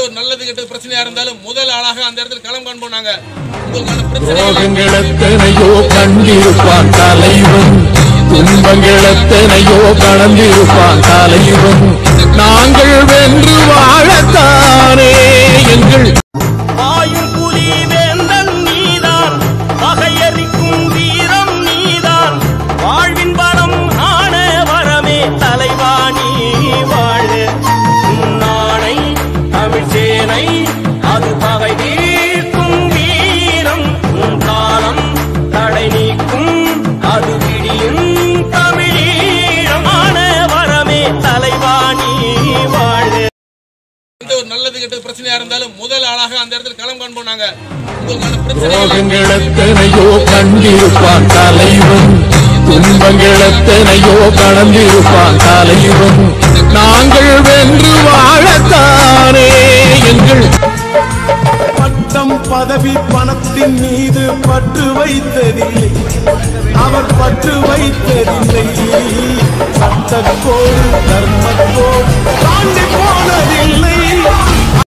ஒரு நல்லது கெட்டது பிரச்சனையா இருந்தாலும் முதல் ஆளாக அந்த இடத்துல களம் காண்போம் நாங்க உங்களுக்கான பிரச்சனைகளை ரோகங்கள் எத்தனையோ கண்டிருப்பான் தலைவன் துன்பங்கள் எத்தனையோ கடந்திருப்பான் தலைவன் நாங்கள் வென்று வாழத்தானே எங்கள் ஆயும் புலி வேந்தன் நீதான் பகையறிக்கும் வீரம் நீதான் வாழ்வின் பலம் ஆன வரமே தலைவாணி வாழ நாளை தமிழ்ச்சேனை அது பகை தீர்க்கும் வீரம் உன் காலம் தடை நீக்கும் அது விடியும் தமிழீழம் ஆன வரமே தலைவாணி வாழ எந்த ஒரு நல்லது கெட்டது பிரச்சனையா இருந்தாலும் முதல் ஆளாக அந்த இடத்துல களம் காண்போம் நாங்க உங்களுக்கான பிரச்சனைகளை ரோகங்கள் எத்தனையோ கண்டிருப்பான் தலைவன் துன்பங்கள் எத்தனையோ கடந்திருப்பான் தலைவன் நாங்கள் வென்று வாழத்தானே எங்கள் பட்டம் பதவி பணத்தின் மீது பற்று வைத்ததில்லை அவர் பற்று வைத்ததில்லை சட்டக்கோடு தர்மக்கோடு தாண்டி போனதில்லை